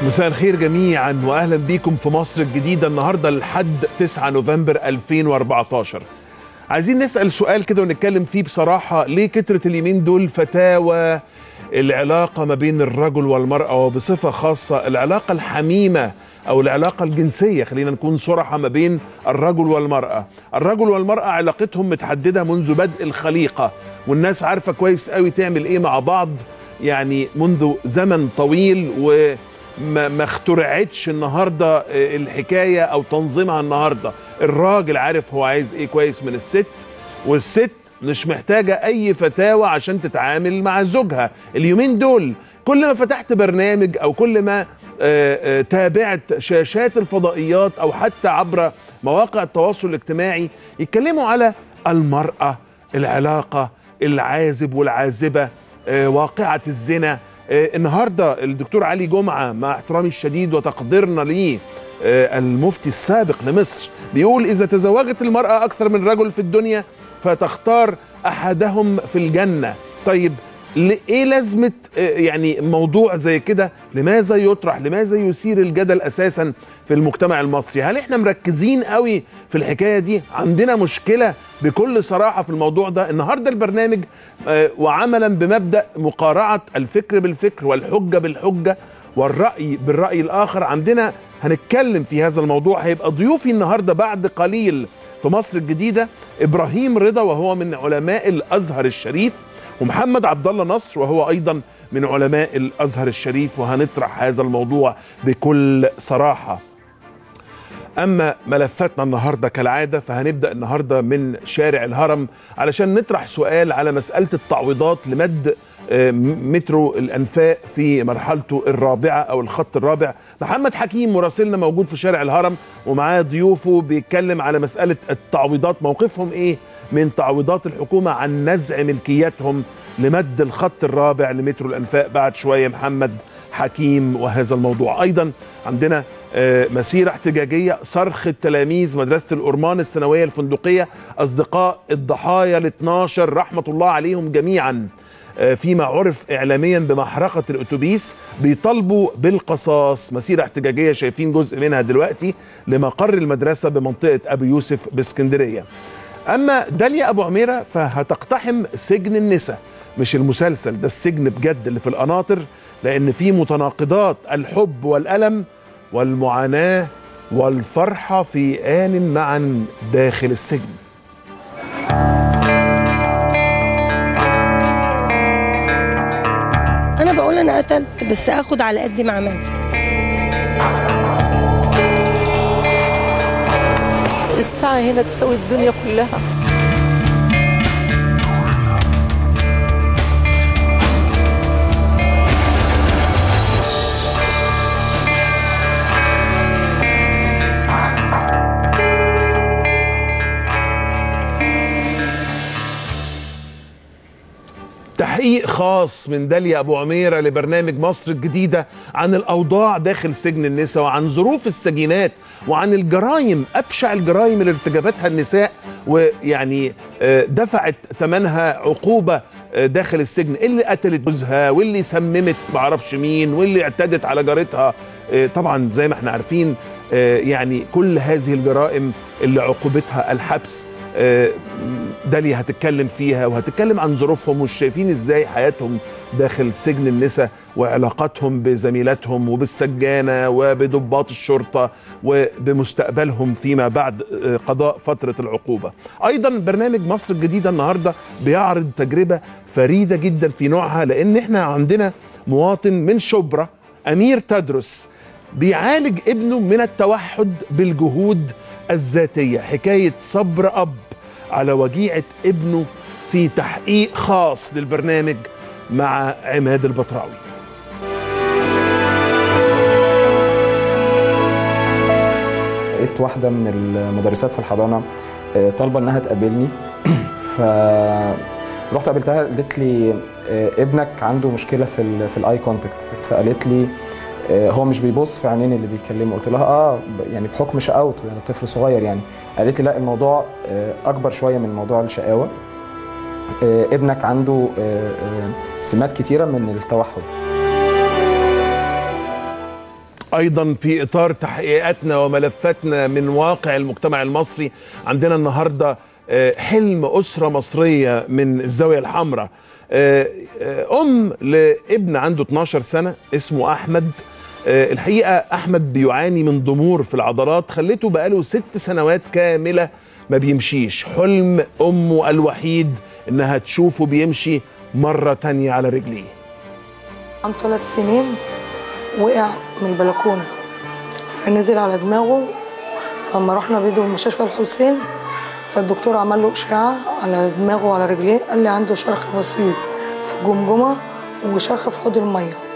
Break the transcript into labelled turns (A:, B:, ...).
A: مساء الخير جميعا واهلا بيكم في مصر الجديده النهارده لحد 9 نوفمبر 2014 عايزين نسال سؤال كده ونتكلم فيه بصراحه ليه كترت اليمين دول فتاوى العلاقه ما بين الرجل والمراه وبصفه خاصه العلاقه الحميمه او العلاقه الجنسيه خلينا نكون صراحه ما بين الرجل والمراه الرجل والمراه علاقتهم متحدده منذ بدء الخليقه والناس عارفه كويس قوي تعمل ايه مع بعض يعني منذ زمن طويل و ما, ما اخترعتش النهارده الحكايه او تنظيمها النهارده الراجل عارف هو عايز ايه كويس من الست والست مش محتاجه اي فتاوى عشان تتعامل مع زوجها اليومين دول كل ما فتحت برنامج او كل ما آآ آآ تابعت شاشات الفضائيات او حتى عبر مواقع التواصل الاجتماعي يتكلموا على المراه العلاقه العازب والعازبه واقعه الزنا النهارده الدكتور علي جمعه مع احترامي الشديد وتقديرنا ليه المفتي السابق لمصر بيقول اذا تزوجت المراه اكثر من رجل في الدنيا فتختار احدهم في الجنه طيب ايه لازمه يعني موضوع زي كده لماذا يطرح لماذا يثير الجدل اساسا في المجتمع المصري هل احنا مركزين قوي في الحكايه دي عندنا مشكله بكل صراحه في الموضوع ده النهارده البرنامج وعملا بمبدا مقارعه الفكر بالفكر والحجه بالحجه والراي بالراي الاخر عندنا هنتكلم في هذا الموضوع هيبقى ضيوفي النهارده بعد قليل في مصر الجديده ابراهيم رضا وهو من علماء الازهر الشريف ومحمد عبد الله نصر وهو ايضا من علماء الازهر الشريف وهنطرح هذا الموضوع بكل صراحه اما ملفاتنا النهارده كالعاده فهنبدا النهارده من شارع الهرم علشان نطرح سؤال على مساله التعويضات لمد مترو الانفاق في مرحلته الرابعه او الخط الرابع محمد حكيم مراسلنا موجود في شارع الهرم ومعاه ضيوفه بيتكلم على مساله التعويضات موقفهم ايه من تعويضات الحكومه عن نزع ملكياتهم لمد الخط الرابع لمترو الانفاق بعد شويه محمد حكيم وهذا الموضوع ايضا عندنا مسيرة احتجاجية صرخ تلاميذ مدرسة الأورمان الثانوية الفندقية أصدقاء الضحايا ال 12 رحمة الله عليهم جميعا فيما عرف إعلاميا بمحرقة الأتوبيس بيطالبوا بالقصاص مسيرة احتجاجية شايفين جزء منها دلوقتي لمقر المدرسة بمنطقة أبو يوسف باسكندرية أما داليا أبو عميرة فهتقتحم سجن النساء مش المسلسل ده السجن بجد اللي في القناطر لأن في متناقضات الحب والألم والمعاناة والفرحة في آن معا داخل السجن
B: أنا بقول أنا قتلت بس آخد على قد ما عملت
C: الساعة هنا تساوي الدنيا كلها
A: تحقيق خاص من داليا ابو عميره لبرنامج مصر الجديده عن الاوضاع داخل سجن النساء وعن ظروف السجينات وعن الجرائم ابشع الجرائم اللي ارتكبتها النساء ويعني دفعت ثمنها عقوبه داخل السجن اللي قتلت جوزها واللي سممت معرفش مين واللي اعتدت على جارتها طبعا زي ما احنا عارفين يعني كل هذه الجرائم اللي عقوبتها الحبس داليا هتتكلم فيها وهتتكلم عن ظروفهم ومش شايفين ازاي حياتهم داخل سجن النساء وعلاقاتهم بزميلاتهم وبالسجانه وبضباط الشرطه وبمستقبلهم فيما بعد قضاء فتره العقوبه. ايضا برنامج مصر الجديده النهارده بيعرض تجربه فريده جدا في نوعها لان احنا عندنا مواطن من شبرا امير تدرس بيعالج ابنه من التوحد بالجهود الذاتيه، حكايه صبر اب على وجيعه ابنه في تحقيق خاص للبرنامج مع عماد البطراوي
D: لقيت واحدة من المدرسات في الحضانة طالبة إنها تقابلني ف رحت قابلتها قالت لي ابنك عنده مشكلة في ال في الاي كونتاكت فقالت لي هو مش بيبص في عينين اللي بيكلمه قلت لها اه يعني بحكم شقاوته يعني طفل صغير يعني قالت لي لا الموضوع اكبر شويه من موضوع الشقاوه ابنك عنده سمات كتيره من التوحد
A: ايضا في اطار تحقيقاتنا وملفاتنا من واقع المجتمع المصري عندنا النهارده آه، حلم اسره مصريه من الزاويه الحمراء آه، آه، ام لابن عنده 12 سنه اسمه احمد آه، الحقيقه احمد بيعاني من ضمور في العضلات خلته بقاله ست سنوات كامله ما بيمشيش حلم امه الوحيد انها تشوفه بيمشي مره تانية على رجليه
E: عن ثلاث سنين وقع من البلكونة فنزل على دماغه فلما رحنا بيده مستشفى الحسين فالدكتور عمل له إشعة على دماغه وعلى رجليه قال لي عنده شرخ بسيط في الجمجمة وشرخ في حوض المية